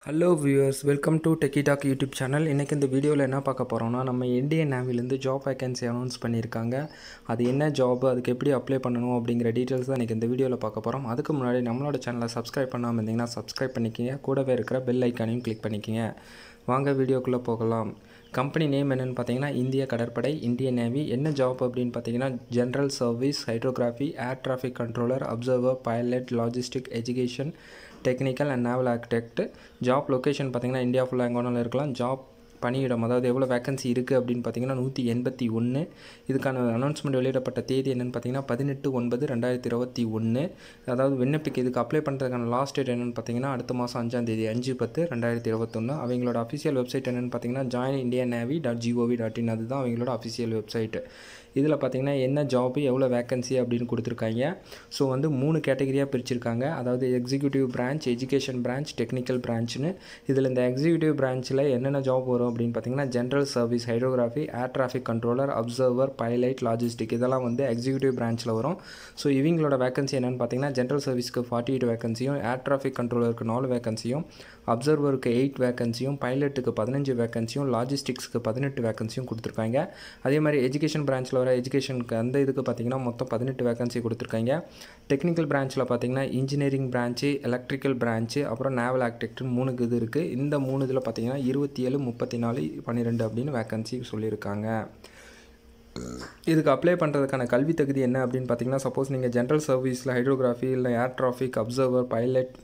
hello viewers welcome to Techie Talk YouTube channel இன்றைக்கி இந்த வீடியோவில் என்ன பார்க்க போகிறோம்னா நம்ம இந்தியன் நேவிலேருந்து ஜாப் வேகன்சி அனௌன்ஸ் பண்ணியிருக்காங்க அது என்ன ஜாப் அதுக்கு எப்படி அப்ளை பண்ணணும் அப்படிங்கிற டீட்டெயில்ஸ் தான் இன்றைக்கி இந்த வீடியோவில் பார்க்க போகிறோம் அதுக்கு முன்னாடி நம்மளோட சேனலை சப்ஸ்கிரைப் பண்ணாமல் இருந்தீங்கன்னா சப்ஸ்கிரைப் பண்ணிக்கிங்க கூடவே இருக்கிற பெல் ஐக்கானையும் கிளிக் பண்ணிக்கிங்க வாங்க வீடியோக்குள்ளே போகலாம் கம்பெனி நேம் என்னென்னு பார்த்தீங்கன்னா இந்திய கடற்படை இந்தியன் நேவி என்ன ஜாப் அப்படின்னு பார்த்தீங்கன்னா general service hydrography air traffic controller observer pilot logistic education technical and naval architect job location பார்த்தீங்கன்னா இந்தியா ஃபுல்லாக எங்கே வேணாலும் இருக்கலாம் ஜாப் பணியிடம் அதாவது எவ்வளோ வேகன்சி இருக்குது அப்படின்னு பார்த்தீங்கன்னா நூற்றி எண்பத்தி ஒன்று இதுக்கான அனௌன்ஸ்மெண்ட் வெளியிடப்பட்ட தேதி என்னென்னு பார்த்தீங்கன்னா பதினெட்டு ஒன்பது ரெண்டாயிரத்தி இருபத்தி ஒன்று அதாவது விண்ணப்பிக்க இதுக்கு அப்ளை பண்ணுறதுக்கான லாஸ்ட் டேட் என்னென்னு பார்த்தீங்கன்னா அடுத்த மாதம் அஞ்சாம் தேதி அஞ்சு பத்து ரெண்டாயிரத்தி இருபத்தொன்று அவங்களோட அஃபிஷியல் வெப்சைட் என்னென்னு பார்த்தீங்கன்னா join India navy dot gov dot in அதுதான் அவங்களோட அஃபிஷியல் வெப்சைட்டு இதில் பார்த்தீங்கன்னா என்ன ஜாப்பு எவ்வளோ வேகன்சி அப்படின்னு கொடுத்துருக்காங்க ஸோ வந்து மூணு கேட்டகரியாக பிரிச்சிருக்காங்க அதாவது executive branch education branch technical பிரான்ச்னு இதில் இந்த எக்ஸிக்யூட்டிவ் பிரான்ச்சில் என்னென்ன ஜாப் வரும் அப்படின்னு பார்த்தீங்கன்னா general service hydrography air traffic controller observer pilot logistic இதெல்லாம் வந்து எக்ஸிக்யூட்டிவ் பிரான்ச்சில் வரும் ஸோ இவங்களோட வேகன்சி என்னென்னு பார்த்தீங்கன்னா ஜென்ரல் சர்வீஸ்க்கு ஃபார்ட்டி எயிட் வேகன்சியும் ஏர் டிராஃபிக் கண்ட்ரோலருக்கு நாலு வேகன்சியும் அப்சர்வருக்கு எயிட் வேகன்சியும் பைலட்டுக்கு பதினஞ்சு வேகன்சியும் லாஜிஸ்டிக்ஸ்க்கு பதினெட்டு வேகன்சியும் கொடுத்துருக்காங்க அதே மாதிரி எஜுகேஷன் பிரான்ச்சில் வர எஜுகேஷனுக்கு அந்த இதுக்கு பார்த்தீங்கன்னா மொத்தம் பதினெட்டு வேகன்சி கொடுத்துருக்காங்க டெக்னிக்கல் பிரான்ச்சில் பார்த்தீங்கன்னா இன்ஜினியரிங் பிரான்ச்சு எலக்ட்ரிக்கல் பிரான்ச்சு அப்புறம் நேவல் ஆக்டிக்ட்னு மூணு இது இருக்குது இந்த மூணு இதில் பார்த்தீங்கன்னா இருபத்தி ஏழு முப்பத்தி நாலு பன்னிரெண்டு அப்படின்னு வேகன்சி சொல்லியிருக்காங்க இதுக்கு அப்ளை பண்ணுறதுக்கான கல்வி தகுதி என்ன அப்படின்னு பார்த்தீங்கன்னா சப்போஸ் நீங்கள் ஜென்ரல் சர்வீஸில் ஹைட்ரோகிராஃபி இல்லை ஏர் டிராஃபிக் அப்சர்வர் பைலட்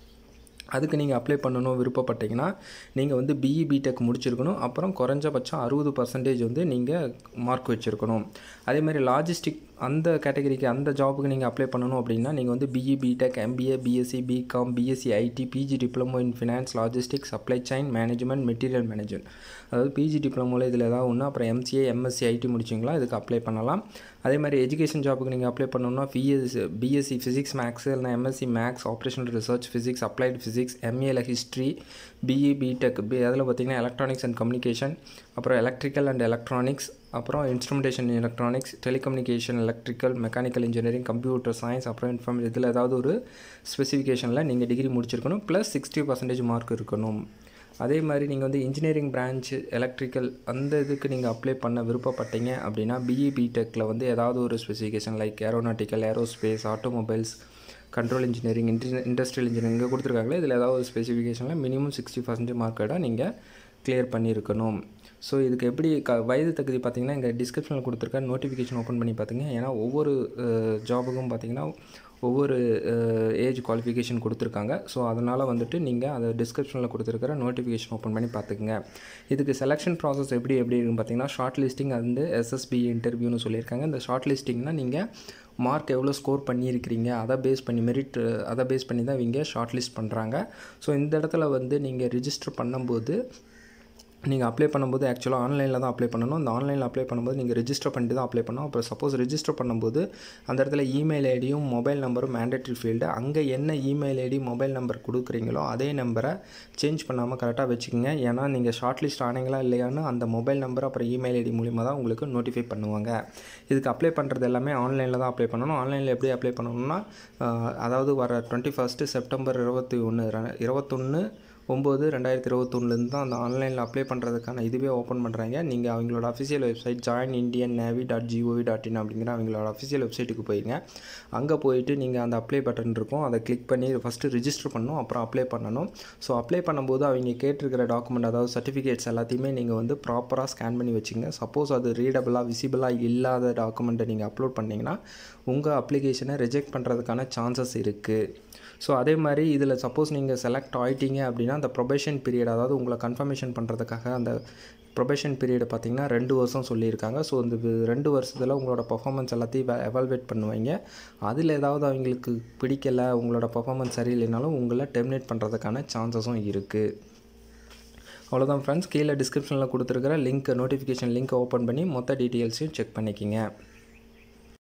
அதுக்கு நீங்கள் அப்ளை பண்ணணும் விருப்பப்பட்டீங்கன்னா நீங்கள் வந்து பிஇ பிடெக் முடிச்சிருக்கணும் அப்புறம் குறைஞ்சபட்சம் அறுபது பர்சன்டேஜ் வந்து நீங்கள் மார்க் வச்சுருக்கணும் அதே மாதிரி லாஜிஸ்டிக் அந்த கேட்டகரிக்கு அந்த ஜாபுக்கு நீங்கள் அப்ளை பண்ணணும் அப்படின்னா நீங்கள் வந்து BE BTech MBA BSc BCom BSc IT PG diploma in finance logistic supply chain management material management அதாவது பிஜி டிப்ளமோவில் இதில் ஏதாவது ஒன்று அப்புறம் எம்சிஏ எம்எஸ்சி ஐடி முடிச்சிங்களா இதுக்கு அப்ளை பண்ணலாம் அதே மாதிரி எஜுகேஷன் ஜாபுக்கு நீங்கள் அப்ளை பண்ணணும்னா பிஎஸ் பிஎஸ்சி ஃபிசிக்ஸ் மேக்ஸ் இல்லைனா MSc maths operational research physics applied physics எம்ஏல ஹிஸ்ட்ரி பிஇ பிடெக் பி அதில் பார்த்தீங்கன்னா எலக்ட்ரானிக்ஸ் அண்ட் கம்யூனிகேஷன் அப்புறம் எலக்ட்ரிக்கல் அண்ட் எலக்ட்ரானிக்ஸ் அப்புறம் instrumentation electronics telecommunication electrical mechanical engineering computer science அப்புறம் இன்ஃபார்ம் இதில் ஏதாவது ஒரு ஸ்பெசிஃபிகேஷனில் நீங்கள் டிகிரி முடிச்சிருக்கணும் ப்ளஸ் சிக்ஸ்டி பர்சன்டேஜ் மார்க் இருக்கணும் அதே மாதிரி நீங்கள் வந்து இன்ஜினியரிங் பிரான்ச் எலக்ட்ரிக்கல் அந்த இதுக்கு நீங்கள் அப்ளை பண்ண விருப்பப்பட்டீங்க அப்படின்னா பிஇ பிடெக்கில் வந்து ஏதாவது ஒரு specification like aeronautical aerospace automobiles control engineering இன்டி இண்டஸ்ட்ரியல் இன்ஜினியரிங் இங்கே கொடுத்துருக்காங்களே இதில் ஏதாவது ஒரு ஸ்பெசிஃபிகேஷனில் மினிமம் சிக்ஸ்டி பர்சன்டேஜ் மார்க்கெட்டாக நீங்கள் கிளியர் பண்ணியிருக்கணும் ஸோ இதுக்கு எப்படி க வயது தகுதி பார்த்திங்கன்னா இங்கே டிஸ்கிரிப்ஷனில் கொடுத்துருக்க நோட்டிஃபிகேஷன் ஓப்பன் பண்ணி பார்த்துங்க ஏன்னா ஒவ்வொரு ஜாபுக்கும் பார்த்திங்கன்னா ஒவ்வொரு ஏஜ் குவாலிஃபிகேஷன் கொடுத்துருக்காங்க ஸோ அதனால் வந்துட்டு நீங்கள் அதை டிஸ்கிரிப்ஷனில் கொடுத்துருக்கிற நோட்டிஃபிகேஷன் ஓப்பன் பண்ணி பார்த்துக்குங்க இதுக்கு செலெக்ஷன் ப்ராசஸ் எப்படி எப்படி இருக்குன்னு பார்த்தீங்கன்னா ஷார்ட் லிஸ்டிங் வந்து எஸ்எஸ்பி இன்டர்வியூன்னு சொல்லியிருக்காங்க இந்த ஷார்ட் லிஸ்டிங்னால் நீங்கள் மார்க் எவ்வளோ ஸ்கோர் பண்ணியிருக்கிறீங்க அதை பேஸ் பண்ணி மெரிட் அதை பேஸ் பண்ணி தான் இவங்க ஷார்ட் லிஸ்ட் பண்ணுறாங்க ஸோ இந்த இடத்துல வந்து நீங்கள் ரிஜிஸ்டர் பண்ணும்போது நீங்கள் அப்ளை பண்ணும்போது ஆக்சுவலாக ஆன்லைனில் தான் அப்ளை பண்ணணும் அந்த ஆன்லைனில் அப்ளை பண்ணும்போது நீங்கள் ரெஜிஸ்டர் பண்ணிட்டு தான் அப்ளை பண்ணணும் அப்புறம் சப்போஸ் ரெஜிஸ்டர் பண்ணும்போது அந்த இடத்துல இமெயில் ஐடியும் மொபைல் நம்பரும் மேண்டேட்ரி ஃபீல்டு அங்கே என்ன இமெயில் ஐடி மொபைல் நம்பர் கொடுக்குறீங்களோ அதே நம்பரை சேஞ்ச் பண்ணாமல் கரெக்டாக வச்சுக்கோங்க ஏன்னா நீங்கள் ஷார்ட் லிஸ்ட் ஆனீங்களா இல்லையான்னு அந்த மொபைல் நம்பர் அப்புறம் இமெயில் ஐடி மூலிமா தான் உங்களுக்கு நோட்டிஃபை பண்ணுவாங்க இதுக்கு அப்ளை பண்ணுறது எல்லாமே ஆன்லைனில் தான் அப்ளை பண்ணணும் ஆன்லைனில் எப்படி அப்ளை பண்ணணும்னா அதாவது வர டுவெண்ட்டி ஃபஸ்ட்டு செப்டம்பர் இருபத்தி ஒன்று இருபத்தொன்று ஒம்பது ரெண்டாயிரத்தி இருபத்தொன்னுலேருந்து தான் அந்த ஆன்லைனில் அப்ளை பண்ணுறதுக்கான இதுவே ஓப்பன் பண்ணுறாங்க நீங்கள் அவங்களோட official website join Indian navy dot gov dot in அப்படிங்கிற அவங்களோட அஃபிஷியல் வெப்சைட்டுக்கு போயிருங்க அங்கே போயிட்டு நீங்கள் அந்த அப்ளை பட்டன் இருக்கும் அதை கிளிக் பண்ணி ஃபஸ்ட்டு ரிஜிஸ்டர் பண்ணணும் அப்புறம் அப்ளை பண்ணணும் ஸோ அப்ளை பண்ணும்போது அவங்க கேட்டிருக்கிற டாக்குமெண்ட் அதாவது சர்டிஃபிகேட்ஸ் எல்லாத்தையுமே நீங்கள் வந்து ப்ராப்பராக ஸ்கேன் பண்ணி வச்சுங்க சப்போஸ் அது ரீடபிளாக விசிபிளாக இல்லாத டாக்குமெண்ட்டை நீங்கள் அப்லோட் பண்ணிங்கன்னா உங்கள் அப்ளிகேஷனை ரிஜெக்ட் பண்ணுறதுக்கான சான்சஸ் இருக்குது ஸோ அதே மாதிரி இதில் சப்போஸ் நீங்கள் செலக்ட் ஆகிட்டீங்க அப்படின்னா அந்த ப்ரொபேஷன் பீரியட் அதாவது உங்களை கன்ஃபர்மேஷன் பண்ணுறதுக்காக அந்த ப்ரொபேஷன் பீரியடை பார்த்திங்கன்னா ரெண்டு வருஷம் சொல்லியிருக்காங்க ஸோ இந்த ரெண்டு வருஷத்தில் உங்களோட பர்ஃபார்மன்ஸ் எல்லாத்தையும் எவால்வேட் பண்ணுவாங்க அதில் ஏதாவது அவங்களுக்கு பிடிக்கலை உங்களோட பர்ஃபார்மன்ஸ் சரியில்லைனாலும் உங்களை டெர்மினேட் பண்ணுறதுக்கான சான்சஸும் இருக்குது அவ்வளோதான் ஃப்ரெண்ட்ஸ் கீழே டிஸ்கிரிப்ஷனில் கொடுத்துருக்கிற லிங்க் நோட்டிஃபிகேஷன் லிங்க்கை ஓப்பன் பண்ணி மொத்த டீட்டெயில்ஸையும் செக் பண்ணிக்கிங்க